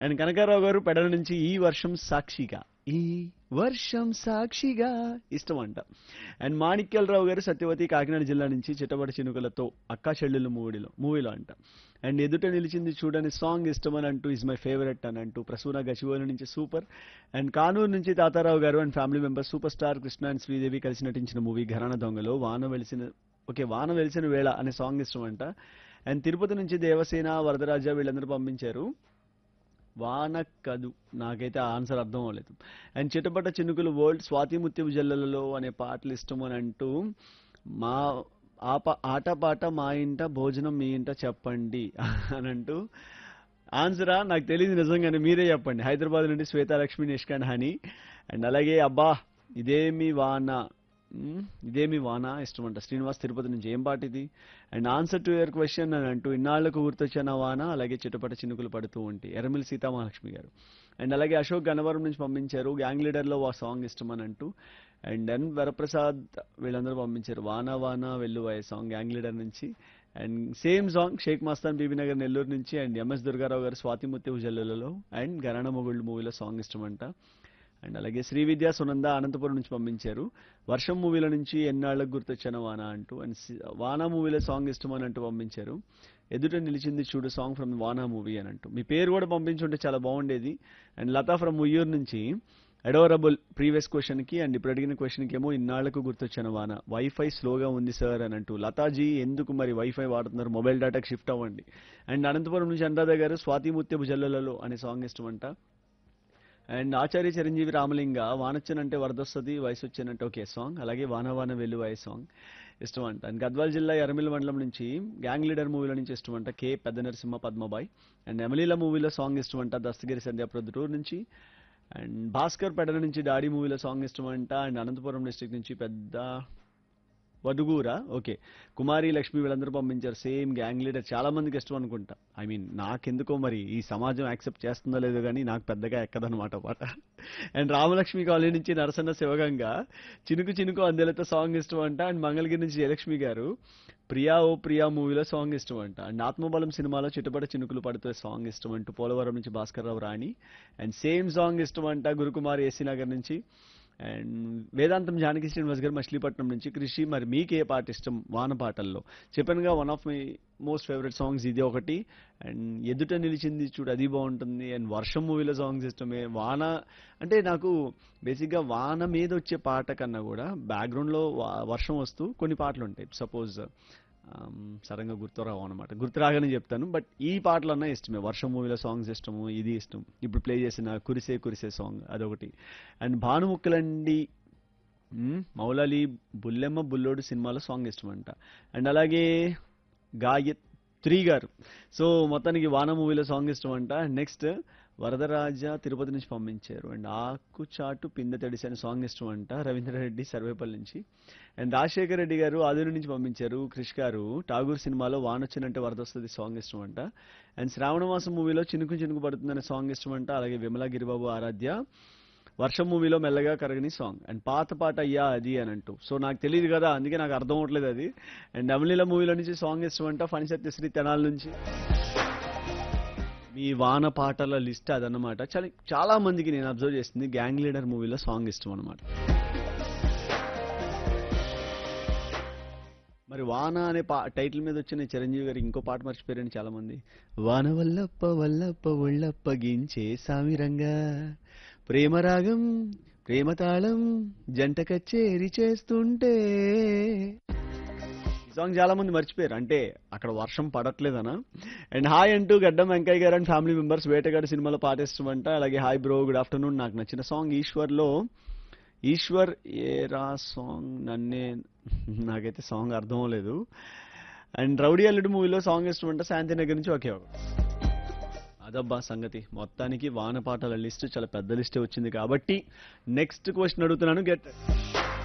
and Kanakarao గారు పెడల నుంచి ఈ వర్షం సాక్షిగా ఈ వర్షం సాక్షిగా ఇష్టం అంట అండ్ మాణిక్యాలరావు గారు సత్యవతి కాకినాడ జిల్లా నుంచి చిట్టబడి చినుకలతో అక్కా చెల్లెళ్ళు మూవీలో మూవీలో అంట అండ్ ఎదుట నిలిచింది చూడని సాంగ్ ఇష్టం అని అంటూ ఇస్ మై ఫేవరెట్ అని అంటూ ప్రసూన గచ్చిబౌలి నుంచి సూపర్ అండ్ కానూరు నుంచి Tatarao garu and family members super star Krishna and Sridevi కలిసి నటించిన మూవీ ఘరాన దొంగలో వాన వెలిసిన ఓకే వాన వెలిసిన వేళ అనే సాంగ్ ఇష్టం అంట అండ్ తిరుపతి నుంచి దేవసేన వరదరాజ వీళ్ళందరూ పంపించారు వాన కదు నాకైతే ఆ ఆన్సర్ అర్థం అవ్వలేదు అండ్ చిటపట చినుకులు వరల్డ్ స్వాతి ముత్యపు జల్లలలో అనే పాటలు ఇష్టం అని అంటూ మా ఆ పా ఆట పాట మా ఇంట భోజనం మీ ఇంట చెప్పండి అని అంటూ ఆన్సరా నాకు తెలియదు నిజంగానే మీరే చెప్పండి హైదరాబాద్ నుండి శ్వేతాలక్ష్మి నిష్కాన్ హనీ అండ్ అలాగే అబ్బా ఇదేమి వాన మ్, ఇదేమి వాన ఇష్టం అంట శ్రీనివాస్ తిరుపతి నుంచి ఏం పాట ఇది and answer to your question అని అంటూ ఇన్నాళ్లకు గుర్తొచ్చిన వాన అలాగే చిటపట చినుకులు పడుతూ ఉంటాయి ఎర్రమిల్ సీతామహాలక్ష్మి గారు అండ్ అలాగే అశోక్ గన్నవరం నుంచి పంపించారు గ్యాంగ్ లీడర్లో ఆ సాంగ్ ఇష్టం అని అంటూ అండ్ ఎన్ వరప్రసాద్ వీళ్ళందరూ పంపించారు వాన వాన వెల్లువాయ సాంగ్ గ్యాంగ్ లీడర్ నుంచి and same song Shaik Mastan Bibi Nagar Nellore నుంచి అండ్ ఎంఎస్ దుర్గారావు గారు స్వాతి ముత్యపు జల్లులలో అండ్ గరణ మొగుళ్ళు మూవీలో సాంగ్ ఇష్టం అంట అండ్ అలాగే శ్రీ విద్య సునంద అనంతపురం నుంచి పంపించారు వర్షం మూవీల నుంచి ఎన్నాళ్ళకు గుర్తొచ్చాను వాన అంటూ అండ్ సి- వాన మూవీలో సాంగ్ ఇష్టం అని అంటూ పంపించారు ఎదుట నిలిచింది చూడు సాంగ్ ఫ్రమ్ వానా మూవీ అని అంటూ మీ పేరు కూడా పంపించుంటే చాలా బాగుండేది అండ్ లతా ఫ్రమ్ ఉయ్యూరు నుంచి అడోరబుల్ ప్రీవియస్ క్వశ్చన్కి అండ్ ఇప్పుడు అడిగిన క్వశ్చన్కి ఏమో ఇన్నాళ్లకు గుర్తొచ్చాను వాన వైఫై స్లోగా ఉంది సార్ అని అంటూ లతాజీ ఎందుకు మరి వైఫై వాడుతున్నారు మొబైల్ డేటాకి షిఫ్ట్ అవ్వండి అండ్ అనంతపురం నుంచి అనురాధ గారు స్వాతి ముత్యపు జల్లలలో అనే సాంగ్ ఇష్టం అంట అండ్ ఆచార్య చిరంజీవి రామలింగ వానొచ్చనంటే వరదొస్తుంది వయసు వచ్చానంటే ఒకే సాంగ్ అలాగే వాన వాన వెల్లువాయ సాంగ్ ఇష్టం అంట అండ్ గద్వాల్ జిల్లా ఎర్రమిల్ మండలం నుంచి గ్యాంగ్ లీడర్ మూవీలో నుంచి ఇష్టం అంట కే పెద్ద నరసింహ పద్మబాయ్ అండ్ ఎమలీల మూవీలో సాంగ్ ఇష్టం అంట దస్తగిరి సంధ్య ప్రొద్దుటూరు నుంచి అండ్ భాస్కర్ పెడల నుంచి డాడీ మూవీలో సాంగ్ ఇష్టం అంట అండ్ అనంతపురం డిస్ట్రిక్ట్ నుంచి పెద్ద వడుగూరా ఓకే కుమారి లక్ష్మి వీళ్ళందరూ పంపించారు సేమ్ గ్యాంగ్ లీడర్ చాలా మందికి ఇష్టం అనుకుంటా ఐ మీన్ నాకెందుకో మరి ఈ సమాజం యాక్సెప్ట్ చేస్తుందో లేదో కానీ నాకు పెద్దగా ఎక్కదనమాట పాట అండ్ రామలక్ష్మి కాలనీ నుంచి నరసన్న శివగంగ చినుకు చినుకు అందెలతో సాంగ్ ఇష్టం అంట అండ్ మంగళగిరి నుంచి జయలక్ష్మి గారు ప్రియా ఓ ప్రియా మూవీలో సాంగ్ ఇష్టం అంట అండ్ ఆత్మబలం సినిమాలో చిటపట చినుకులు పడుతూ సాంగ్ ఇష్టం అంటూ పోలవరం నుంచి Bhaskar Rao Rani and same song ఇష్టం అంట గురుకుమార్ ఏసీ నగర్ నుంచి అండ్ వేదాంతం జానకి శ్రీనివాస్ గారు మచిలీపట్నం నుంచి కృషి మరి మీకు ఏ పాట ఇష్టం వాన పాటల్లో చెప్పానుగా one of my most favourite songs ఇది ఒకటి అండ్ ఎదుట నిలిచింది చూడు అది బాగుంటుంది అండ్ వర్షం మూవీలో సాంగ్స్ ఇష్టమే వాన అంటే నాకు బేసిక్గా వాన మీద వచ్చే పాట కన్నా కూడా బ్యాక్గ్రౌండ్లో వర్షం వస్తూ కొన్ని పాటలు ఉంటాయి సపోజ్ సడన్గా గుర్తురావు అనమాట గుర్తు రాగానే చెప్తాను బట్ ఈ పాటలు అన్నా ఇష్టమే వర్షం మూవీలో సాంగ్స్ ఇష్టము ఇది ఇష్టం ఇప్పుడు ప్లే చేసిన కురిసే కురిసే సాంగ్ అదొకటి అండ్ భానుముక్కలండి మ్మ్, మౌలాలి బుల్లెమ్మ బుల్లోడు సినిమాలో సాంగ్ ఇష్టం అంట అండ్ అలాగే గాయత్రి గారు సో మొత్తానికి వాన మూవీలో సాంగ్ ఇష్టం అంట నెక్స్ట్ వరదరాజ తిరుపతి నుంచి పంపించారు అండ్ ఆకు చాటు పిందె తడిసి అనే సాంగ్ ఇష్టం అంట రవీంద్రారెడ్డి సర్వేపల్లి నుంచి అండ్ రాజశేఖర్ రెడ్డి గారు ఆదూరు నుంచి పంపించారు క్రిష్ గారు ఠాగూర్ సినిమాలో వానొచ్చినంటే వరద వస్తుంది సాంగ్ ఇష్టం అంట అండ్ శ్రావణ మాసం మూవీలో చినుకు చినుకు పడుతుందనే సాంగ్ ఇష్టం అంట అలాగే విమలా గిరిబాబు ఆరాధ్య వర్షం మూవీలో మెల్లగా కరగని సాంగ్ అండ్ పాత పాట అయ్యా అది అని అంటూ సో నాకు తెలియదు కదా అందుకే నాకు అర్థం అవట్లేదు అది అండ్ అమలీల మూవీలో నుంచి సాంగ్ ఇష్టం అంట ఫణి సత్యశ్రీ తెనాల నుంచి మీ వాన పాటల లిస్ట్ అదన్నమాట చాలా చాలా మందికి నేను అబ్జర్వ్ చేసింది గ్యాంగ్ లీడర్ మూవీలో సాంగ్ ఇష్టం అనమాట మరి వాన అనే పా టైటిల్ మీద వచ్చిన చిరంజీవి గారు ఇంకో పాట మర్చిపోయారని చాలా మంది వాన వల్లప్ప వల్లప్ప ఒళ్ళప్ప గించే సామిరంగా ప్రేమ రాగం ప్రేమ తాళం జంట కచ్చేరి చేస్తుంటే ఈ సాంగ్ చాలా మంది మర్చిపోయారు అంటే అక్కడ వర్షం పడట్లేదనా అండ్ హాయ్ అంటూ గడ్డం వెంకయ్య గారు అండ్ ఫ్యామిలీ మెంబర్స్ వేటగాడి సినిమాలో పాటిస్తామంట అలాగే హాయ్ బ్రో గుడ్ ఆఫ్టర్నూన్ నాకు నచ్చిన సాంగ్ ఈశ్వర్లో ఈశ్వర్ ఏరా సాంగ్ నన్నే నాకైతే సాంగ్ అర్థం అవ్వలేదు అండ్ రౌడీ అల్లుడు మూవీలో సాంగ్ ఇష్టమంటే శాంతినగర్ నుంచి ఒకే ఒకటి అదబ్బా సంగతి మొత్తానికి వాన పాటల లిస్ట్ చాలా పెద్ద లిస్టే వచ్చింది కాబట్టి నెక్స్ట్ క్వశ్చన్ అడుగుతున్నాను గెట్